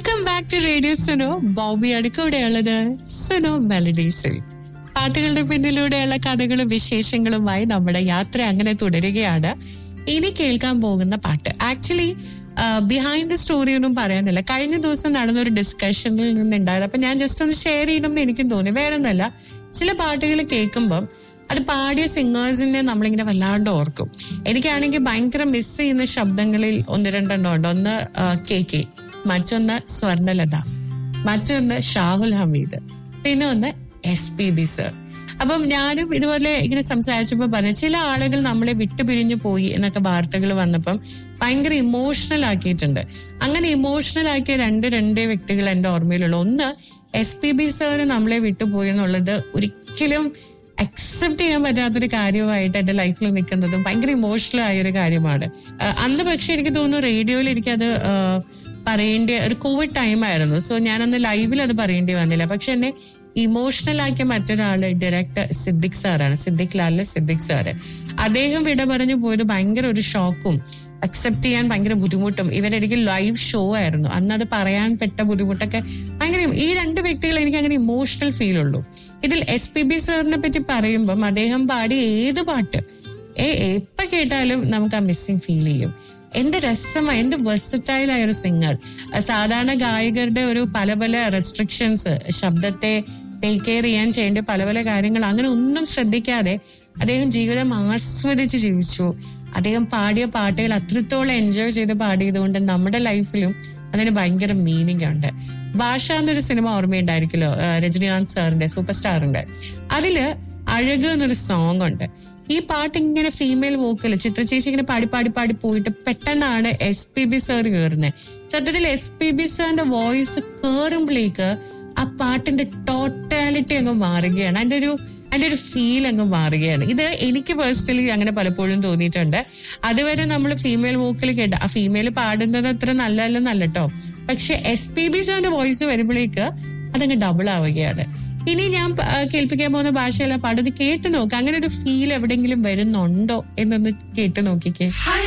welcome back to radio Suno ബോബിയാണ് കൂടെയുള്ളത് സുനോ മെലഡീസിൽ പാട്ടുകളുടെ പിന്നിലൂടെയുള്ള കഥകളും വിശേഷങ്ങളുമായി നമ്മുടെ യാത്ര അങ്ങനെ തുടരുകയാണ് ഇനി കേൾക്കാൻ പോകുന്ന പാട്ട് ആക്ച്വലി ബിഹൈൻഡ് ദ സ്റ്റോറി ഒന്നും പറയാനില്ല കഴിഞ്ഞ ദിവസം നടന്ന ഒരു ഡിസ്കഷനിൽ നിന്നുണ്ടായത് അപ്പൊ ഞാൻ ജസ്റ്റ് ഒന്ന് ഷെയർ ചെയ്യണമെന്ന് എനിക്കും തോന്നി വേറെ ഒന്നല്ല ചില പാട്ടുകൾ കേൾക്കുമ്പം അത് പാടിയ സിംഗേഴ്സിനെ നമ്മളിങ്ങനെ വല്ലാണ്ട് ഓർക്കും എനിക്കാണെങ്കിൽ ഭയങ്കര മിസ് ചെയ്യുന്ന ശബ്ദങ്ങളിൽ ഒന്ന് രണ്ടെണ്ണം ഉണ്ട് ഒന്ന് കെ കെ മറ്റൊന്ന് സ്വർണലത മറ്റൊന്ന് ഷാഹുൽ ഹമീദ് പിന്നെ ഒന്ന് എസ് പി ബി സർ അപ്പം ഞാനും ഇതുപോലെ ഇങ്ങനെ സംസാരിച്ചപ്പോൾ പറഞ്ഞു ചില ആളുകൾ നമ്മളെ വിട്ടുപിരിഞ്ഞു പോയി എന്നൊക്കെ വാർത്തകൾ വന്നപ്പം ഭയങ്കര ഇമോഷണൽ ആക്കിയിട്ടുണ്ട് അങ്ങനെ ഇമോഷണൽ ആക്കിയ രണ്ട് രണ്ടേ വ്യക്തികൾ എൻ്റെ ഓർമ്മയിലുള്ള ഒന്ന് എസ് പി ബി സാറ് നമ്മളെ വിട്ടുപോയി എന്നുള്ളത് ഒരിക്കലും അക്സെപ്റ്റ് ചെയ്യാൻ പറ്റാത്തൊരു കാര്യമായിട്ട് എന്റെ ലൈഫിൽ നിൽക്കുന്നതും ഭയങ്കര ഇമോഷണൽ ആയ ഒരു കാര്യമാണ് ആ, അന്ന് പക്ഷെ എനിക്ക് തോന്നുന്നു റേഡിയോയിൽ എനിക്കത് ആ, പറയേണ്ട ഒരു കോവിഡ് ടൈം ആയിരുന്നു സോ ഞാനന്ന് ലൈവിൽ അത് പറയേണ്ടി വന്നില്ല പക്ഷെ എന്നെ ഇമോഷണൽ ആക്കിയ മറ്റൊരാള് ഡയറക്ടർ സിദ്ദിഖ് സാറാണ് സിദ്ദിഖ് ലാലിലെ സിദ്ദിഖ് സാറ് അദ്ദേഹം വിട പറഞ്ഞു പോയത് ഭയങ്കര ഒരു ഷോക്കും അക്സെപ്റ്റ് ചെയ്യാൻ ഭയങ്കര ബുദ്ധിമുട്ടും ഇവരെനിക്ക് ലൈവ് ഷോ ആയിരുന്നു അന്ന് അത് പറയാൻ പെട്ട ബുദ്ധിമുട്ടൊക്കെ ഭയങ്കര ഈ രണ്ട് വ്യക്തികൾ എനിക്ക് അങ്ങനെ ഇമോഷണൽ ഫീൽ ഉള്ളൂ ഇതിൽ എസ് പി ബി സാറിനെ പറ്റി പറയുമ്പം അദ്ദേഹം പാടിയ ഏത് പാട്ട് ഏ എപ്പ കേട്ടാലും നമുക്ക് ആ മിസ്സിങ് ഫീൽ ചെയ്യും എന്ത് രസമായി എന്ത് വെർസറ്റൈൽ ആയ ഒരു സിംഗർ സാധാരണ ഗായകരുടെ ഒരു പല പല റെസ്ട്രിക്ഷൻസ് ശബ്ദത്തെ ടേക്ക് കെയർ ചെയ്യാൻ ചെയ്യേണ്ട പല പല കാര്യങ്ങൾ അങ്ങനെ ഒന്നും ശ്രദ്ധിക്കാതെ അദ്ദേഹം ജീവിതം ആസ്വദിച്ച് ജീവിച്ചു അദ്ദേഹം പാടിയ പാട്ടുകൾ അത്രത്തോളം എൻജോയ് ചെയ്ത് പാടിയതുകൊണ്ട് നമ്മുടെ ലൈഫിലും അതിന് ഭയങ്കര മീനിങ് ഉണ്ട് ഭാഷ എന്നൊരു സിനിമ ഓർമ്മയുണ്ടായിരിക്കുമല്ലോ ആ, രജനീകാന്ത് സാറിന്റെ സൂപ്പർ സ്റ്റാറിന്റെ അതില് അഴക് എന്നൊരു സോങ് ഉണ്ട് ഈ പാട്ട് ഇങ്ങനെ ഫീമെയിൽ വോക്കൽ ചിത്ര ചേച്ചി ഇങ്ങനെ പാടി പാടി പാടി പോയിട്ട് പെട്ടെന്നാണ് എസ് പി ബി സാർ കയറുന്നത് സത്യത്തിൽ എസ് പി ബി സാറിന്റെ വോയിസ് കയറുമ്പോഴേക്ക് ആ പാട്ടിന്റെ ടോട്ടാലിറ്റി അങ്ങ് മാറുകയാണ് അതിന്റെ ഒരു അതിന്റെ ഒരു ഫീൽ അങ്ങ് മാറുകയാണ് ഇത് എനിക്ക് പേഴ്സണലി അങ്ങനെ പലപ്പോഴും തോന്നിയിട്ടുണ്ട് അതുവരെ നമ്മൾ ഫീമെയിൽ വോക്കൽ കേട്ട ആ ഫീമെയിൽ പാടുന്നത് അത്ര നല്ലതല്ലെന്നല്ല കേട്ടോ പക്ഷെ എസ് പി ബി സാറിന്റെ വോയിസ് വരുമ്പോഴേക്ക് അതങ്ങ് ഡബിൾ ആവുകയാണ് ഇനി ഞാൻ പ- ആ, കേൾപ്പിക്കാൻ പോകുന്ന ഭാഷയല്ല പാടത് കേട്ട് നോക്ക് അങ്ങനെ ഒരു ഫീൽ എവിടെയെങ്കിലും വരുന്നുണ്ടോ എന്നൊന്ന് കേട്ട് നോക്കിക്കേ